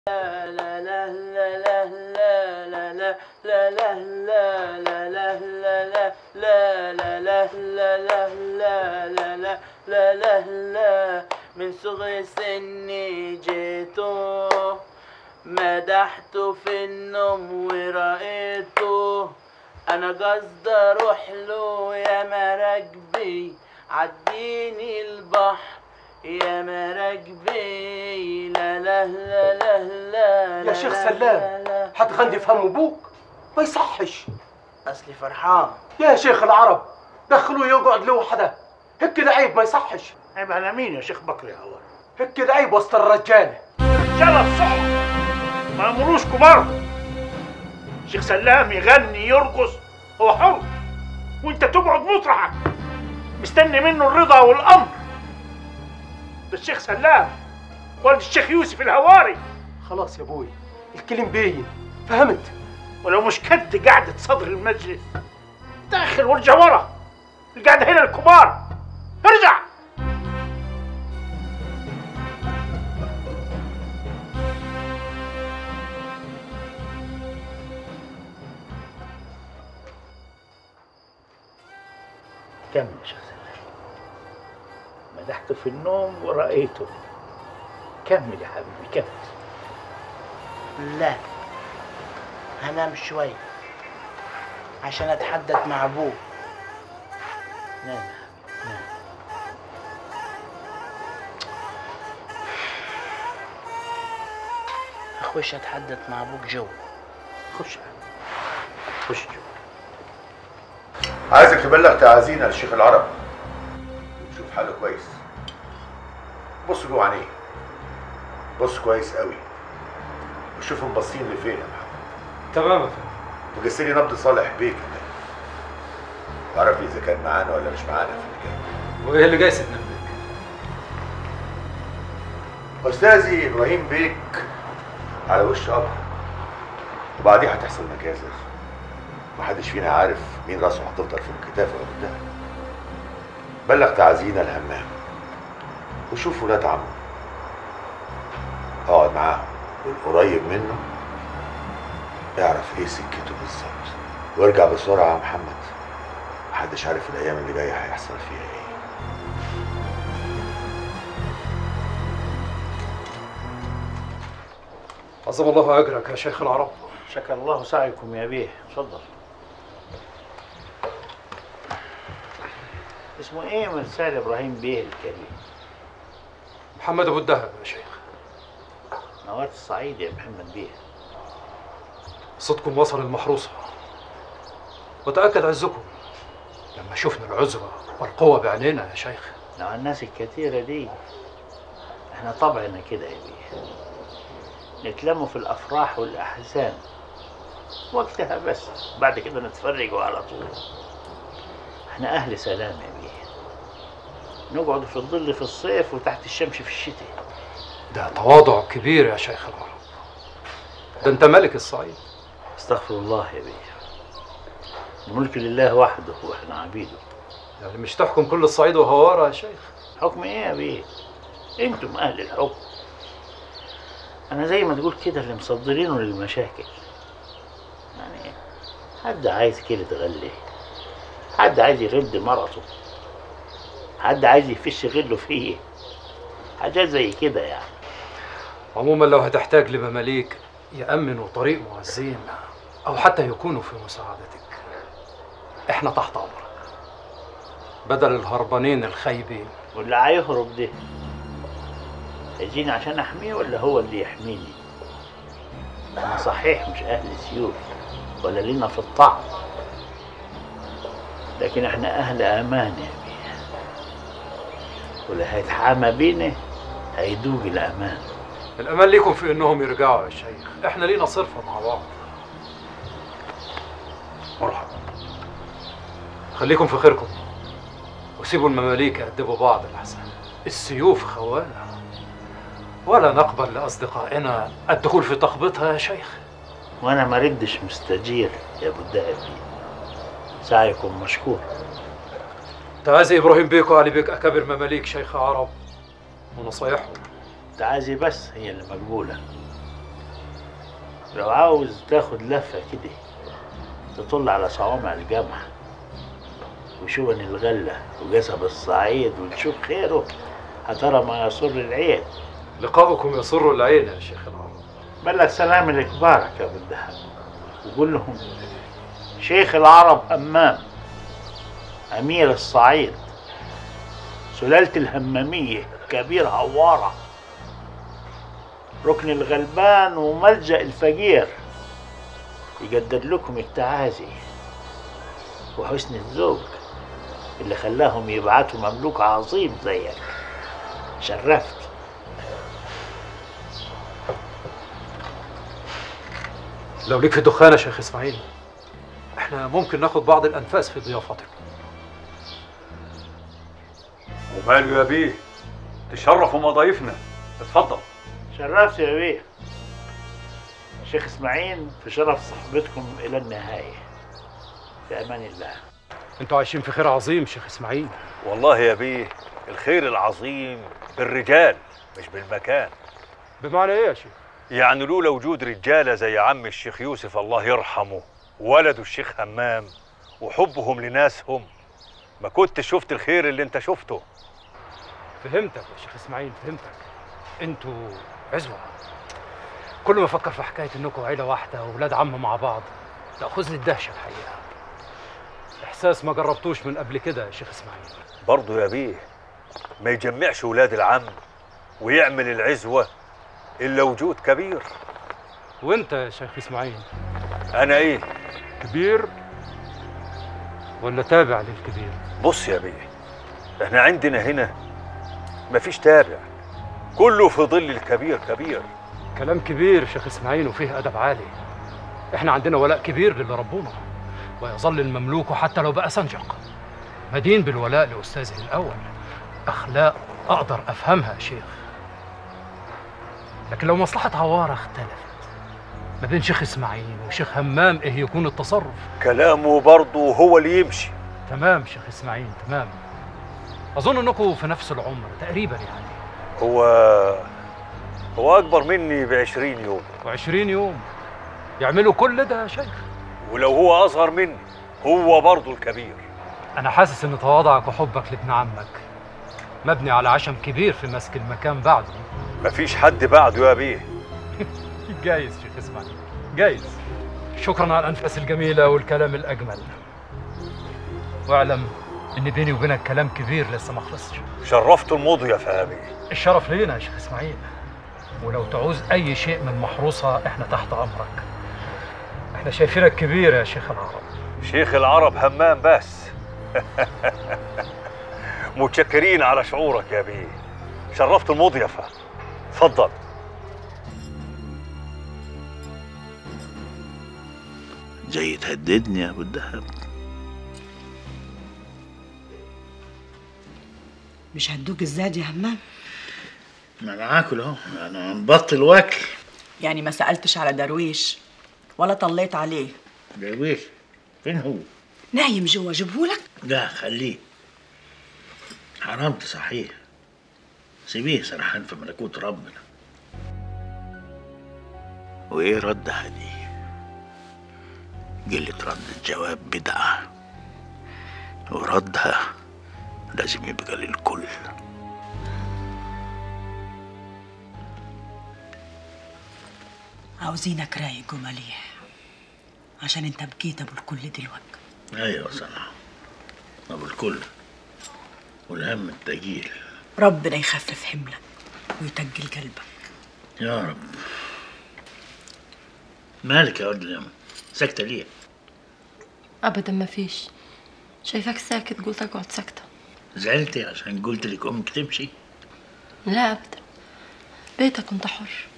من صغر سني جيته مدحته في النوم ورأيته انا قصد اروح له يا مراكبي عديني البحر يا مراكبي لا لا لا لا لا يا شيخ لا سلام لا لا. هتغني في هم ابوك ما يصحش اصلي فرحان يا شيخ العرب دخلوه يقعد لوحده هيك كده عيب ما يصحش عيب على مين يا شيخ بكر يا هوار هيك كده عيب وسط الرجاله رجاله الصح ما امروش كبار شيخ سلام يغني يرقص هو حر وانت تقعد مطرحك مستني منه الرضا والامر ده الشيخ سلام والد الشيخ يوسف الهواري خلاص يا ابوي الكلم باين فهمت ولو مش كنت قعدة صدر المجلس داخل وارجع ورا القعدة هنا الكبار ارجع كمل يا شيخ سلام مدحته في النوم ورأيته كمل يا حبيبي كمل لا هنام شوي عشان اتحدث مع ابوه نام يا حبيبي نام اخوش اتحدث مع ابوك جو خش يا حبيبي خش جوا عايزك تبلغ تعازينا للشيخ العرب وتشوف حاله كويس بص جوه عينيه بص كويس قوي وشوفهم باصين لفين يا محمد تمام يا فندم وجس لي نبض صالح بيك هناك تعرف لي اذا كان معانا ولا مش معانا في المكان وايه اللي جاي سيدنا استاذي ابراهيم بيك على وش قبر وبعديها هتحصل مجازر محدش فينا عارف مين راسه هتفضل في الكتافه قدام بلغ تعزينا الهمام وشوف ولاد عمه اقعد معاهم والقريب منه اعرف ايه سكته بالظبط وارجع بسرعه يا محمد محدش عارف الايام اللي جايه هيحصل فيها ايه عظم الله اجرك يا شيخ العرب شكر الله سعيكم يا بيه اتفضل اسمه ايه مرسال ابراهيم بيه الكريم محمد ابو الدهب يا شيخ نورت الصعيد يا محمد بيه صدكم وصل المحروسه وتاكد عزكم لما شفنا العزوه والقوه بعينينا يا شيخ مع الناس الكثيرة دي احنا طبعنا كده يا بيه نتلموا في الافراح والاحزان وقتها بس بعد كده نتفرجوا على طول احنا اهل سلام يا بيه نقعد في الظل في الصيف وتحت الشمس في الشتاء ده تواضع كبير يا شيخ العرب ده انت ملك الصعيد استغفر الله يا بيه الملك لله وحده واحنا عبيده يعني مش تحكم كل الصعيد وهوارة يا شيخ حكم ايه يا بيه انتم اهل الحكم انا زي ما تقول كده اللي مصدرينه للمشاكل يعني حد عايز كيلة غلة حد عايز يرد مرته حد عايز يفش غله فيه حاجات زي كده يعني عموما لو هتحتاج لمماليك يأمنوا طريق معزين أو حتى يكونوا في مساعدتك احنا تحت أمرك بدل الهربانين الخايبين واللي هيهرب ده هيجيني عشان احميه ولا هو اللي يحميني انا صحيح مش اهل سيوف ولا لينا في الطعن لكن احنا اهل امان يا بيه واللي هيتحامى بينا هيدوق الامان الأمان ليكم في إنهم يرجعوا يا شيخ احنا لينا صرفة مع بعض مرحبا خليكم في خيركم وسيبوا المماليك يأدبوا بعض الأحسن السيوف خوانة ولا نقبل لأصدقائنا الدخول في تخبيطها يا شيخ وانا ما ردش مستجير يا ابو الدهب سعيكم مشكور تعازي إبراهيم بيك وعلي بيك أكابر مماليك شيخ عرب ونصايحهم تعازي بس هي اللي مقبولة لو عاوز تاخد لفة كده تطل على صوامع الجامعة وشون الغلة وجسب الصعيد وتشوف خيره هترى ما يسر العين لقاؤكم يسر العين يا شيخ العرب بلغ سلام لكبارك يا ابو الدهب وقول لهم شيخ العرب همام امير الصعيد سلالة الهمامية كبير هوارة ركن الغلبان وملجأ الفقير يقدر لكم التعازي وحسن الذوق اللي خلاهم يبعتوا مملوك عظيم زيك شرفت لو ليك في الدخان يا شيخ اسماعيل احنا ممكن ناخد بعض الانفاس في ضيافتك وماله يا بيه تشرفوا مضايفنا اتفضل شرفت يا بيه شيخ اسماعيل في شرف صحبتكم الى النهايه في امان الله انتوا عايشين في خير عظيم شيخ اسماعيل والله يا بيه الخير العظيم بالرجال مش بالمكان بمعنى ايه يا شيخ يعني لولا وجود رجالة زي عم الشيخ يوسف الله يرحمه وولده الشيخ همام وحبهم لناسهم ما كنت شفت الخير اللي انت شفته فهمتك يا شيخ اسماعيل فهمتك انتوا عزوة كل ما افكر في حكايه انكم عيله واحده واولاد عم مع بعض تاخذني الدهشه الحقيقه احساس ما جربتوش من قبل كده يا شيخ اسماعيل برضه يا بيه ما يجمعش ولاد العم ويعمل العزوة إلا وجود كبير وانت يا شيخ اسماعيل أنا إيه كبير ولا تابع للكبير بص يا بيه احنا عندنا هنا مفيش تابع كله في ظل الكبير كبير كلام كبير شيخ اسماعيل وفيه ادب عالي احنا عندنا ولاء كبير للي ربونا ويظل المملوك حتى لو بقى سنجق مدين بالولاء لاستاذه الاول اخلاق اقدر افهمها يا شيخ لكن لو مصلحه عواره اختلفت ما بين شيخ اسماعيل وشيخ همام ايه يكون التصرف كلامه برضه هو اللي يمشي تمام شيخ اسماعيل تمام اظن انكم في نفس العمر تقريبا يعني هو هو أكبر مني بعشرين يوم وعشرين يوم يعملوا كل ده يا شيخ ولو هو أصغر مني هو برضه الكبير أنا حاسس إن تواضعك وحبك لابن عمك مبني على عشم كبير في مسك المكان بعده مفيش حد بعده يا بيه جايز شيخ اسماعيل جايز شكرا على الأنفاس الجميلة والكلام الأجمل واعلم إن بيني وبينك كلام كبير لسه ما خلصش شرفت المضيف يا بيه الشرف لينا يا شيخ إسماعيل ولو تعوز أي شيء من محروسة إحنا تحت أمرك إحنا شايفينك كبير يا شيخ العرب شيخ العرب همام بس متشكرين على شعورك يا بيه شرفت المضيفة اتفضل جاي تهددني يا ابو الدهب مش هدوك الزاد يا همام ما انا اكل اهو انا مبطل واكل يعني ما سألتش على درويش ولا طليت عليه درويش فين هو نايم جوا جيبهولك لا خليه حرام تصحيه سيبيه سرحان في ملكوت ربنا وايه ردها دي قلة رد الجواب بدعة وردها لازم يبقى للكل عاوزينك رايق ومليح عشان انت بكيت ابو الكل دلوقتي ايوه صنع ابو الكل والهم التقيل ربنا يخفف حملك ويتقل قلبك يا رب مالك يا ولد اليوم ساكتة ليه؟ ابدا ما فيش شايفاك ساكت قلت اقعد ساكته زعلتي عشان قلت لك امك تمشي؟ لا ابدا بيتك كنت حر